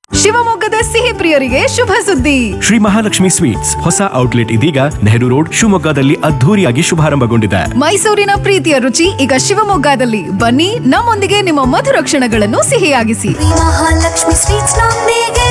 ಶಿವಮೊಗ್ಗದ ಸಿಹಿ ಪ್ರಿಯರಿಗೆ ಶುಭ ಸುದ್ದಿ ಶ್ರೀ ಮಹಾಲಕ್ಷ್ಮಿ ಸ್ವೀಟ್ಸ್ ಹೊಸ ಔಟ್ಲೆಟ್ ಇದೀಗ ನೆಹರು ರೋಡ್ ಶಿವಮೊಗ್ಗದಲ್ಲಿ ಅದ್ಧೂರಿಯಾಗಿ ಶುಭಾರಂಭಗೊಂಡಿದೆ ಮೈಸೂರಿನ ಪ್ರೀತಿಯ ರುಚಿ ಈಗ ಶಿವಮೊಗ್ಗದಲ್ಲಿ ಬನ್ನಿ ನಮ್ಮೊಂದಿಗೆ ನಿಮ್ಮ ಮಧುರ ಕ್ಷಣಗಳನ್ನು ಸಿಹಿಯಾಗಿಸಿ ಮಹಾಲಕ್ಷ್ಮಿ ಸ್ವೀಟ್ಸ್ ನೊಂದಿಗೆ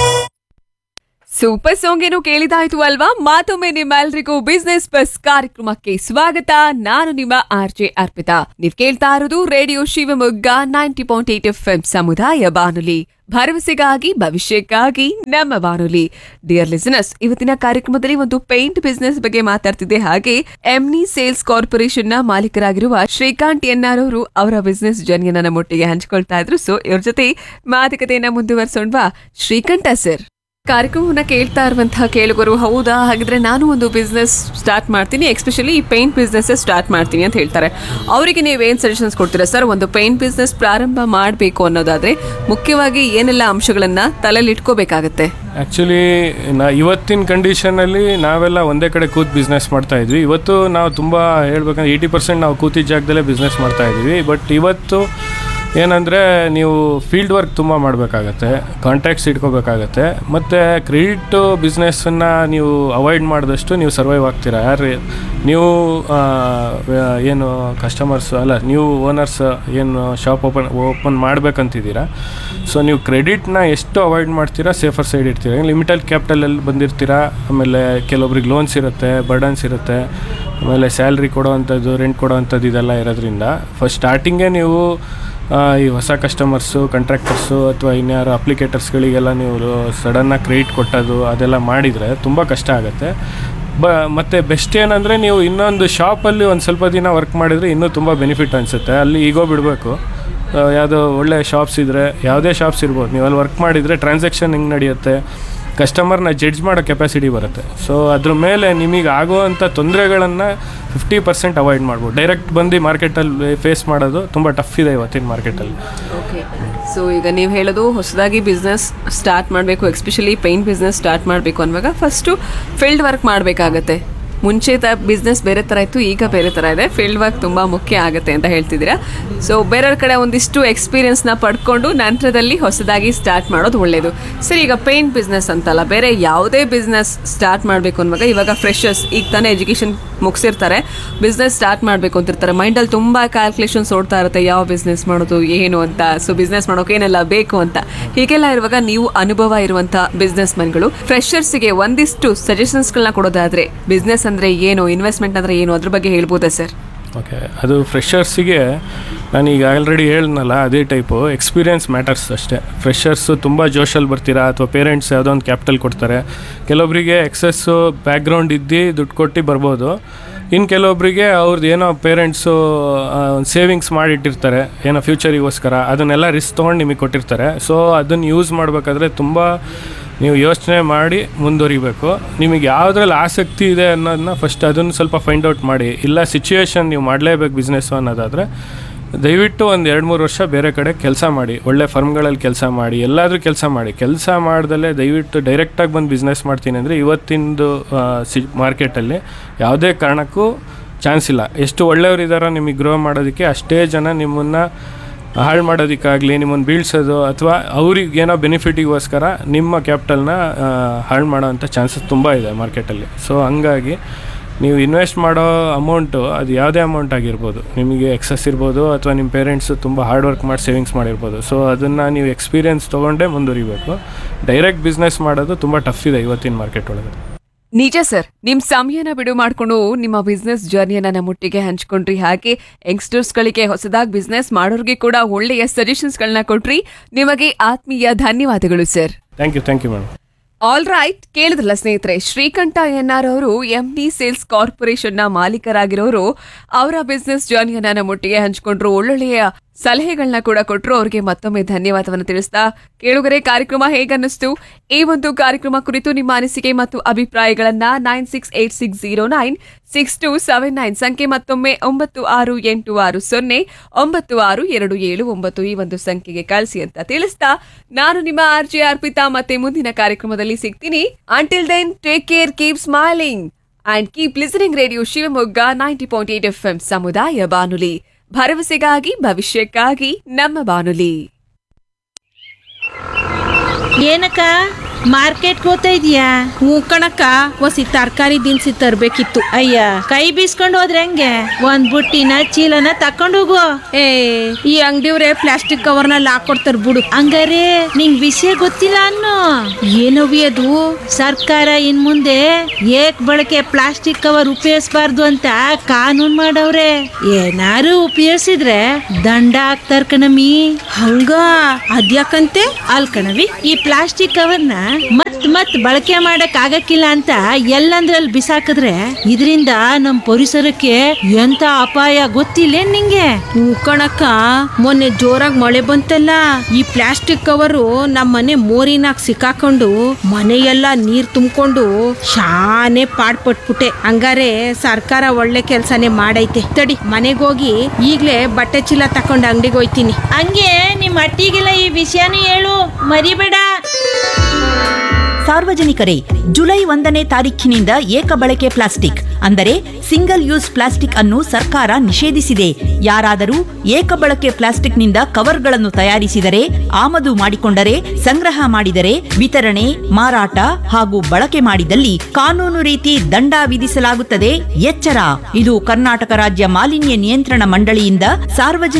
ಸೂಪರ್ ಸಾಂಗ್ ಏನು ಕೇಳಿದಾಯ್ತು ಅಲ್ವಾ ಮತ್ತೊಮ್ಮೆ ನಿಮ್ಮೆಲ್ರಿಗೂ ಬಿಸ್ನೆಸ್ ಬಸ್ ಕಾರ್ಯಕ್ರಮಕ್ಕೆ ಸ್ವಾಗತ ನಾನು ನಿಮ್ಮ ಆರ್ ಜೆ ಅರ್ಪಿತಾ ನೀವ್ ಕೇಳ್ತಾ ಇರೋದು radio Shivamogga ninety point eight F M ಸಮುದಾಯ ಬಾನುಲಿ ಭರವಸೆಗಾಗಿ ಭವಿಷ್ಯಕ್ಕಾಗಿ ನಮ್ಮ ಬಾನುಲಿ ಡಿಯರ್ ಲಿಸನರ್ಸ್ ಇವತ್ತಿನ ಕಾರ್ಯಕ್ರಮದಲ್ಲಿ ಒಂದು ಪೇಂಟ್ ಬಿಸ್ನೆಸ್ ಬಗ್ಗೆ ಮಾತಾಡ್ತಿದ್ದೆ ಹಾಗೆ ಎಂನಿ ಸೇಲ್ಸ್ ಕಾರ್ಪೊರೇಷನ್ ನ ಮಾಲೀಕರಾಗಿರುವ ಶ್ರೀಕಾಂತ್ ಎನ್ಆರ್ ಅವರು ಅವರ ಬಿಸ್ನೆಸ್ ಜರ್ನಿಯನ್ನ ನಮ್ಮೊಟ್ಟಿಗೆ ಹಂಚ್ಕೊಳ್ತಾ ಇದ್ರು ಸೊ ಇವ್ರ ಜೊತೆ ಮಾತುಕತೆಯನ್ನ ಮುಂದುವರ್ಸೋಣ್ವಾ ಶ್ರೀಕಂಠ ಸರ್ ಕಾರ್ಯಕ್ರಮವನ್ನ ಕೇಳ್ತಾ ಇರುವಂತಹ ಕೇಳುಗರು ಹೌದಾ ಹಾಗಿದ್ರೆ ನಾನು ಒಂದು ಬಿಸ್ನೆಸ್ ಸ್ಟಾರ್ಟ್ ಮಾಡ್ತೀನಿ ಎಸ್ಪೆಷಲಿ ಈ ಪೇಂಟ್ ಬಿಸ್ನೆಸ್ ಸ್ಟಾರ್ಟ್ ಮಾಡ್ತೀನಿ ಅಂತ ಹೇಳ್ತಾರೆ ಅವರಿಗೆ ನೀವೇನು ಸಜೆಷನ್ಸ್ ಕೊಡ್ತೀರಾ ಸರ್ ಒಂದು ಪೇಂಟ್ ಬಿಸ್ನೆಸ್ ಪ್ರಾರಂಭ ಮಾಡಬೇಕು ಅನ್ನೋದಾದ್ರೆ ಮುಖ್ಯವಾಗಿ ಏನೆಲ್ಲ ಅಂಶಗಳನ್ನ ತಲೆಯಲ್ಲಿ ಇಟ್ಕೋಬೇಕಾಗತ್ತೆ ಆ್ಯಕ್ಚುಲಿ ನಾ ಇವತ್ತಿನ ಕಂಡೀಷನಲ್ಲಿ ನಾವೆಲ್ಲ ಒಂದೇ ಕಡೆ ಕೂತ್ ಬಿಸ್ನೆಸ್ ಮಾಡ್ತಾ ಇದ್ವಿ ಇವತ್ತು ನಾವು ತುಂಬ ಹೇಳ್ಬೇಕಂದ್ರೆ ಏಯ್ಟಿ ಪರ್ಸೆಂಟ್ ನಾವು ಕೂತಿದ್ದ ಜಾಗದಲ್ಲೇ ಬಿಸ್ನೆಸ್ ಮಾಡ್ತಾ ಇದ್ವಿ ಬಟ್ ಇವತ್ತು ಏನಂದರೆ ನೀವು ಫೀಲ್ಡ್ ವರ್ಕ್ ತುಂಬ ಮಾಡಬೇಕಾಗತ್ತೆ ಕಾಂಟ್ಯಾಕ್ಟ್ಸ್ ಇಟ್ಕೋಬೇಕಾಗತ್ತೆ ಮತ್ತು ಕ್ರೆಡಿಟ್ ಬಿಸ್ನೆಸ್ಸನ್ನು ನೀವು ಅವಾಯ್ಡ್ ಮಾಡಿದಷ್ಟು ನೀವು ಸರ್ವೈವ್ ಆಗ್ತೀರಾ ಯಾರು ನೀವು ಆ, ವ್ಯ- ಏನು ಕಸ್ಟಮರ್ಸ್ ಅಲ್ಲ ನೀವು ಓನರ್ಸ್ ಏನು ಶಾಪ್ ಓಪನ್ ಓಪನ್ ಮಾಡ್ಬೇಕಂತಿದ್ದೀರಾ ಸೊ ನೀವು ಕ್ರೆಡಿಟ್ನ ಎಷ್ಟು ಅವಾಯ್ಡ್ ಮಾಡ್ತೀರಾ ಸೇಫರ್ ಸೈಡ್ ಇರ್ತೀರಾ ಲಿಮಿಟೆಡ್ ಕ್ಯಾಪಿಟಲಲ್ಲಿ ಬಂದಿರ್ತೀರಾ ಆಮೇಲೆ ಕೆಲವೊಬ್ರಿಗೆ ಲೋನ್ಸ್ ಇರುತ್ತೆ ಬರ್ಡನ್ಸ್ ಇರುತ್ತೆ ಆಮೇಲೆ ಸ್ಯಾಲ್ರಿ ಕೊಡೋವಂಥದ್ದು ರೆಂಟ್ ಕೊಡೋವಂಥದ್ದು ಇದೆಲ್ಲ ಇರೋದ್ರಿಂದ ಫಸ್ಟ್ ಸ್ಟಾರ್ಟಿಂಗೇ ನೀವು ಆ, ಈ ಹೊಸ ಕಸ್ಟಮರ್ಸು ಕಾಂಟ್ರಾಕ್ಟರ್ಸು ಅಥವಾ ಇನ್ಯಾರು ಅಪ್ಲಿಕೇಟರ್ಸ್ಗಳಿಗೆಲ್ಲ ನೀವು ಸಡನ್ನಾಗಿ ಕ್ರೆಡಿಟ್ ಕೊಟ್ಟೋದು ಅದೆಲ್ಲ ಮಾಡಿದರೆ ತುಂಬ ಕಷ್ಟ ಆಗುತ್ತೆ ಬ ಮತ್ತು ಬೆಸ್ಟ್ ಏನಂದರೆ ನೀವು ಇನ್ನೊಂದು ಶಾಪಲ್ಲಿ ಒಂದು ಸ್ವಲ್ಪ ದಿನ ವರ್ಕ್ ಮಾಡಿದರೆ ಇನ್ನೂ ತುಂಬ ಬೆನಿಫಿಟ್ ಅನಿಸುತ್ತೆ ಅಲ್ಲಿ ಈಗೋ ಬಿಡಬೇಕು ಯಾವುದೋ ಒಳ್ಳೆ ಶಾಪ್ಸ್ ಇದ್ದರೆ ಯಾವುದೇ ಶಾಪ್ಸ್ ಇರ್ಬೋದು ನೀವು ಅಲ್ಲಿ ವರ್ಕ್ ಮಾಡಿದರೆ ಟ್ರಾನ್ಸಾಕ್ಷನ್ ಹೆಂಗೆ ನಡೆಯುತ್ತೆ ಕಸ್ಟಮರ್ನ ಜಡ್ಜ್ ಮಾಡೋ ಕೆಪಾಸಿಟಿ ಬರುತ್ತೆ ಸೊ ಅದ್ರ ಮೇಲೆ ನಿಮಗೆ ಆಗುವಂಥ ತೊಂದರೆಗಳನ್ನು ಫಿಫ್ಟಿ ಪರ್ಸೆಂಟ್ ಅವಾಯ್ಡ್ ಮಾಡ್ಬೋದು ಡೈರೆಕ್ಟ್ ಬಂದು ಮಾರ್ಕೆಟಲ್ಲಿ ಫೇಸ್ ಮಾಡೋದು ತುಂಬ ಟಫ್ ಇದೆ ಇವತ್ತಿನ ಮಾರ್ಕೆಟಲ್ಲಿ ಓಕೆ ಸೊ ಈಗ ನೀವು ಹೇಳೋದು ಹೊಸದಾಗಿ ಬಿಸ್ನೆಸ್ ಸ್ಟಾರ್ಟ್ ಮಾಡಬೇಕು ಎಸ್ಪೆಷಲಿ ಪೇಂಟ್ ಬಿಸ್ನೆಸ್ ಸ್ಟಾರ್ಟ್ ಮಾಡಬೇಕು ಅನ್ನುವಾಗ ಫಸ್ಟು ಫೀಲ್ಡ್ ವರ್ಕ್ ಮಾಡಬೇಕಾಗತ್ತೆ ಮುಂಚೆ ತ ಬಿಸ್ನೆಸ್ ಬೇರೆ ಥರ ಇತ್ತು ಈಗ ಬೇರೆ ಥರ ಇದೆ ಫೀಲ್ಡ್ ವರ್ಕ್ ತುಂಬ ಮುಖ್ಯ ಆಗುತ್ತೆ ಅಂತ ಹೇಳ್ತಿದ್ದೀರಾ ಸೊ ಬೇರೆಯವ್ರ ಕಡೆ ಒಂದಿಷ್ಟು ಎಕ್ಸ್ಪೀರಿಯನ್ಸ್ನ ಪಡ್ಕೊಂಡು ನಂತರದಲ್ಲಿ ಹೊಸದಾಗಿ ಸ್ಟಾರ್ಟ್ ಮಾಡೋದು ಒಳ್ಳೆಯದು ಸರಿ ಈಗ ಪೇಂಟ್ ಬಿಸ್ನೆಸ್ ಅಂತಲ್ಲ ಬೇರೆ ಯಾವುದೇ ಬಿಸ್ನೆಸ್ ಸ್ಟಾರ್ಟ್ ಮಾಡಬೇಕು ಅನ್ನುವಾಗ ಇವಾಗ ಫ್ರೆಶರ್ಸ್ ಈಗ ತಾನೇ ಎಜುಕೇಷನ್ ಮುಗಿಸಿರ್ತಾರೆ ಬಿಸ್ನೆಸ್ ಸ್ಟಾರ್ಟ್ ಮಾಡಬೇಕು ಅಂತಿರ್ತಾರೆ ಮೈಂಡಲ್ಲಿ ತುಂಬ ಕ್ಯಾಲ್ಕುಲೇಷನ್ಸ್ ಓಡ್ತಾ ಇರುತ್ತೆ ಯಾವ ಬಿಸ್ನೆಸ್ ಮಾಡೋದು ಏನು ಅಂತ ಸೊ ಬಿಸ್ನೆಸ್ ಮಾಡೋಕೆ ಏನೆಲ್ಲ ಬೇಕು ಅಂತ ಹೀಗೆಲ್ಲ ಇರುವಾಗ ನೀವು ಅನುಭವ ಇರುವಂಥ ಬಿಸ್ನೆಸ್ ಮನ್ಗಳು ಫ್ರೆಶರ್ಸ್ಗೆ ಒಂದಿಷ್ಟು ಸಜೆಷನ್ಸ್ಗಳನ್ನ ಕೊಡೋದಾದ್ರೆ ಬಿಸ್ನೆಸ್ ಅಂದ್ರೆ ಏನು ಇನ್ವೆಸ್ಟ್ಮೆಂಟ್ ಅಂದ್ರೆ ಏನು ಅದ್ರ ಬಗ್ಗೆ ಹೇಳ್ಬೋದಾ ಸರ್ ಓಕೆ ಅದು ಫ್ರೆಷರ್ಸಿಗೆ ನಾನು ಈಗ ಆಲ್ರೆಡಿ ಹೇಳ್ನಲ್ಲ ಅದೇ ಟೈಪು ಎಕ್ಸ್ಪೀರಿಯನ್ಸ್ ಮ್ಯಾಟರ್ಸ್ ಅಷ್ಟೇ ಫ್ರೆಷರ್ಸು ತುಂಬ ಜೋಶಲ್ಲಿ ಬರ್ತೀರಾ ಅಥವಾ ಪೇರೆಂಟ್ಸ್ ಯಾವುದೋ ಒಂದು ಕ್ಯಾಪಿಟಲ್ ಕೊಡ್ತಾರೆ ಕೆಲವೊಬ್ಬರಿಗೆ ಎಕ್ಸಸ್ಸು ಬ್ಯಾಕ್ಗ್ರೌಂಡ್ ಇದ್ದು ದುಡ್ಡು ಕೊಟ್ಟು ಬರ್ಬೋದು ಇನ್ನು ಕೆಲವೊಬ್ಬರಿಗೆ ಅವ್ರದ್ದು ಏನೋ ಪೇರೆಂಟ್ಸು ಒಂದು ಸೇವಿಂಗ್ಸ್ ಮಾಡಿಟ್ಟಿರ್ತಾರೆ ಏನೋ ಫ್ಯೂಚರಿಗೋಸ್ಕರ ಅದನ್ನೆಲ್ಲ ರಿಸ್ಕ್ ತೊಗೊಂಡು ನಿಮಗೆ ಕೊಟ್ಟಿರ್ತಾರೆ ಸೊ ಅದನ್ನು ಯೂಸ್ ಮಾಡಬೇಕಾದ್ರೆ ತುಂಬ ನೀವು ಯೋಚನೆ ಮಾಡಿ ಮುಂದುವರಿಬೇಕು ನಿಮಗೆ ಯಾವುದ್ರಲ್ಲಿ ಆಸಕ್ತಿ ಇದೆ ಅನ್ನೋದನ್ನ ಫಸ್ಟ್ ಅದನ್ನು ಸ್ವಲ್ಪ ಫೈಂಡ್ ಔಟ್ ಮಾಡಿ ಇಲ್ಲ ಸಿಚುವೇಶನ್ ನೀವು ಮಾಡಲೇಬೇಕು ಬಿಸ್ನೆಸ್ಸು ಅನ್ನೋದಾದರೆ ದಯವಿಟ್ಟು ಒಂದು ಎರಡು ಮೂರು ವರ್ಷ ಬೇರೆ ಕಡೆ ಕೆಲಸ ಮಾಡಿ ಒಳ್ಳೆ ಫರ್ಮ್ಗಳಲ್ಲಿ ಕೆಲಸ ಮಾಡಿ ಎಲ್ಲಾದರೂ ಕೆಲಸ ಮಾಡಿ ಕೆಲಸ ಮಾಡ್ದಲೇ ದಯವಿಟ್ಟು ಡೈರೆಕ್ಟಾಗಿ ಬಂದು ಬಿಸ್ನೆಸ್ ಮಾಡ್ತೀನಿ ಅಂದರೆ ಇವತ್ತಿಂದು ಆ, ಸಿ ಮಾರ್ಕೆಟಲ್ಲಿ ಯಾವುದೇ ಕಾರಣಕ್ಕೂ ಚಾನ್ಸ್ ಇಲ್ಲ ಎಷ್ಟು ಒಳ್ಳೆಯವರು ಇದ್ದಾರೋ ನಿಮಗೆ ಗ್ರೋ ಮಾಡೋದಕ್ಕೆ ಅಷ್ಟೇ ಜನ ನಿಮ್ಮನ್ನು ಹಾಳು ಮಾಡೋದಕ್ಕಾಗಲಿ ನಿಮ್ಮನ್ನು ಬೀಳ್ಸೋದು ಅಥವಾ ಅವ್ರಿಗೆ ಏನೋ ಬೆನಿಫಿಟಿಗೋಸ್ಕರ ನಿಮ್ಮ ಕ್ಯಾಪಿಟಲ್ನ ಹಾಳು ಮಾಡೋವಂಥ ಚಾನ್ಸಸ್ ತುಂಬ ಇದೆ ಮಾರ್ಕೆಟಲ್ಲಿ ಸೊ ಹಂಗಾಗಿ ನೀವು ಇನ್ವೆಸ್ಟ್ ಮಾಡೋ ಅಮೌಂಟು ಅದು ಯಾವುದೇ ಅಮೌಂಟ್ ಆಗಿರ್ಬೋದು ನಿಮಗೆ ಎಕ್ಸಸ್ ಇರ್ಬೋದು ಅಥವಾ ನಿಮ್ಮ ಪೇರೆಂಟ್ಸು ತುಂಬ ಹಾರ್ಡ್ ವರ್ಕ್ ಮಾಡಿ ಸೇವಿಂಗ್ಸ್ ಮಾಡಿರ್ಬೋದು ಸೊ ಅದನ್ನು ನೀವು ಎಕ್ಸ್ಪೀರಿಯನ್ಸ್ ತೊಗೊಂಡೇ ಮುಂದುವರಿಬೇಕು ಡೈರೆಕ್ಟ್ ಬಿಸ್ನೆಸ್ ಮಾಡೋದು ತುಂಬ ಟಫ್ ಇದೆ ಇವತ್ತಿನ ಮಾರ್ಕೆಟ್ ಒಳಗಡೆ ನಿಜ ಸರ್ ನಿಮ್ ಸಮಯನ ಬಿಡು ಮಾಡ್ಕೊಂಡು ನಿಮ್ಮ ಬಿಸ್ನೆಸ್ ಜರ್ನಿಯನ್ನ ನಮ್ಮೊಟ್ಟಿಗೆ ಹಂಚ್ಕೊಂಡ್ರಿ ಹಾಗೆ ಯಂಗ್ಸ್ಟರ್ಸ್ ಗಳಿಗೆ ಹೊಸದಾಗಿ ಬಿಸ್ನೆಸ್ ಮಾಡೋರಿಗೆ ಕೂಡ ಒಳ್ಳೆಯ ಸಜೆಷನ್ಸ್ ಗಳನ್ನ ಕೊಟ್ರಿ ನಿಮಗೆ ಆತ್ಮೀಯ ಧನ್ಯವಾದಗಳು sir thank you thank you madam all right ಕೇಳಿದ್ರಲ್ಲ ಸ್ನೇಹಿತರೆ ಶ್ರೀಕಂಠ ಎನ್ಆರ್ ಅವರು ಎಂ ಡಿ ಸೇಲ್ಸ್ ಕಾರ್ಪೊರೇಷನ್ ನ ಮಾಲೀಕರಾಗಿರೋರು ಅವರ ಬಿಸ್ನೆಸ್ ಜರ್ನಿಯನ್ನ ನಮ್ಮೊಟ್ಟಿಗೆ ಹಂಚ್ಕೊಂಡ್ರು ಒಳ್ಳೊಳ್ಳೆಯ ಸಲಹೆಗಳನ್ನ ಕೂಡ ಕೊಟ್ಟರು ಅವ್ರಿಗೆ ಮತ್ತೊಮ್ಮೆ ಧನ್ಯವಾದವನ್ನು ತಿಳಿಸ್ತಾ ಕೇಳುಗರೆ ಕಾರ್ಯಕ್ರಮ ಹೇಗನ್ನಿಸ್ತು ಈ ಒಂದು ಕಾರ್ಯಕ್ರಮ ಕುರಿತು ನಿಮ್ಮ ಅನಿಸಿಕೆ ಮತ್ತು ಅಭಿಪ್ರಾಯಗಳನ್ನ nine six eight six zero nine six two seven nine ಸಂಖ್ಯೆ ಮತ್ತೊಮ್ಮೆ ಒಂಬತ್ತು ಆರು ಎಂಟು ಆರು ಸೊನ್ನೆ ಒಂಬತ್ತು ಆರು ಎರಡು ಏಳು ಒಂಬತ್ತು ಈ ಒಂದು ಸಂಖ್ಯೆಗೆ ಕಳಿಸಿ ಅಂತ ತಿಳಿಸ್ತಾ ನಾನು ನಿಮ್ಮ ಆರ್ ಜೆ ಅರ್ಪಿತಾ ಮತ್ತೆ ಮುಂದಿನ ಕಾರ್ಯಕ್ರಮದಲ್ಲಿ ಸಿಗ್ತೀನಿ until then take care keep smiling and keep listening radio Shivamogga ninety point eight F M ಸಮುದಾಯ ಬಾನುಲಿ ಭರವಸೆಗಾಗಿ ಭವಿಷ್ಯಕ್ಕಾಗಿ ನಮ್ಮ ಬಾನುಲಿ ಏನಕ್ಕ ಮಾರ್ಕೆಟ್ ಹೋಗ್ತಾ ಇದೀಯಾ ಹ್ಞೂ ಕಣಕ್ಕ ಒಸಿ ತರಕಾರಿ ದಿನಸಿ ತರ್ಬೇಕಿತ್ತು ಅಯ್ಯ ಕೈ ಬೀಸ್ಕೊಂಡು ಹೋದ್ರೆ ಹೆಂಗೆ ಒಂದ್ ಬುಟ್ಟಿನ ಚೀಲನ ತಕೊಂಡು ಹೋಗು ಏ ಈ ಅಂಗಡಿಯವ್ರೆ ಪ್ಲಾಸ್ಟಿಕ್ ಕವರ್ನಲ್ಲಿ ಹಾಕೊಡ್ತಾರ ಬಿಡು ಹಂಗಾರೆ ನಿಂಗ್ ವಿಷಯ ಗೊತ್ತಿಲ್ಲ ಅನ್ನೋ ಏನವಿ ಅದು ಸರ್ಕಾರ ಇನ್ ಮುಂದೆ ಏಕ್ ಬಳಕೆ ಪ್ಲಾಸ್ಟಿಕ್ ಕವರ್ ಉಪಯೋಗಿಸಬಾರ್ದು ಅಂತ ಕಾನೂನ್ ಮಾಡವ್ರೆ ಏನಾರು ಉಪಯೋಗಿಸಿದ್ರೆ ದಂಡ ಹಾಕ್ತಾರ ಕಣಮಿ ಹಂಗ ಅದ್ಯಾಕಂತೆ ಅಲ್ ಕಣವಿ ಈ ಪ್ಲಾಸ್ಟಿಕ್ ಕವರ್ನ ಮತ್ ಮತ್ ಬಳಕೆ ಮಾಡಕ್ ಆಗಕ್ಕಿಲ್ಲ ಅಂತ ಎಲ್ಲಂದ್ರಲ್ಲಿ ಬಿಸಾಕಿದ್ರೆ ಇದರಿಂದ ನಮ್ ಪರಿಸರಕ್ಕೆ ಎಂತ ಅಪಾಯ ಗೊತ್ತಿಲ್ಲ ನಿಂಗೆ ಹ್ಞೂ ಕಣಕ್ಕ ಮೊನ್ನೆ ಜೋರಾಗಿ ಮಳೆ ಬಂತಲ್ಲ ಈ ಪ್ಲಾಸ್ಟಿಕ್ ಕವರು ನಮ್ಮ ಮನೆ ಮೋರಿನಾಗ ಸಿಕ್ಕಾಕೊಂಡು ಮನೆಯೆಲ್ಲ ನೀರ್ ತುಂಬಿಕೊಂಡು ಶಾನೆ ಪಾಡ್ಪಟ್ಬಿಟ್ಟೆ ಹಂಗಾರೆ ಸರ್ಕಾರ ಒಳ್ಳೆ ಕೆಲ್ಸನೇ ಮಾಡೈತೆ ತಡಿ ಮನೆಗೋಗಿ ಈಗ್ಲೇ ಬಟ್ಟೆ ಚೀಲ ತಕೊಂಡು ಅಂಗಡಿಗೆ ಹೋಯ್ತೀನಿ ಹಂಗೆ ನಿಮ್ ಅಟ್ಟಿಗೆಲ್ಲ ಈ ವಿಷಯನೂ ಹೇಳು ಮರಿಬೇಡ ಸಾರ್ವಜನಿಕರೇ ಜುಲೈ ಒಂದನೇ ತಾರೀಖಿನಿಂದ ಏಕ ಬಳಕೆ ಪ್ಲಾಸ್ಟಿಕ್ ಅಂದರೆ ಸಿಂಗಲ್ ಯೂಸ್ ಪ್ಲಾಸ್ಟಿಕ್ ಅನ್ನು ಸರ್ಕಾರ ನಿಷೇಧಿಸಿದೆ ಯಾರಾದರೂ ಏಕ ಬಳಕೆ ಪ್ಲಾಸ್ಟಿಕ್ನಿಂದ ಕವರ್ಗಳನ್ನು ತಯಾರಿಸಿದರೆ ಆಮದು ಮಾಡಿಕೊಂಡರೆ ಸಂಗ್ರಹ ಮಾಡಿದರೆ ವಿತರಣೆ ಮಾರಾಟ ಹಾಗೂ ಬಳಕೆ ಮಾಡಿದಲ್ಲಿ ಕಾನೂನು ರೀತಿ ದಂಡ ವಿಧಿಸಲಾಗುತ್ತದೆ ಎಚ್ಚರ ಇದು ಕರ್ನಾಟಕ ರಾಜ್ಯ ಮಾಲಿನ್ಯ ನಿಯಂತ್ರಣ ಮಂಡಳಿಯಿಂದ ಸಾರ್ವಜನಿಕ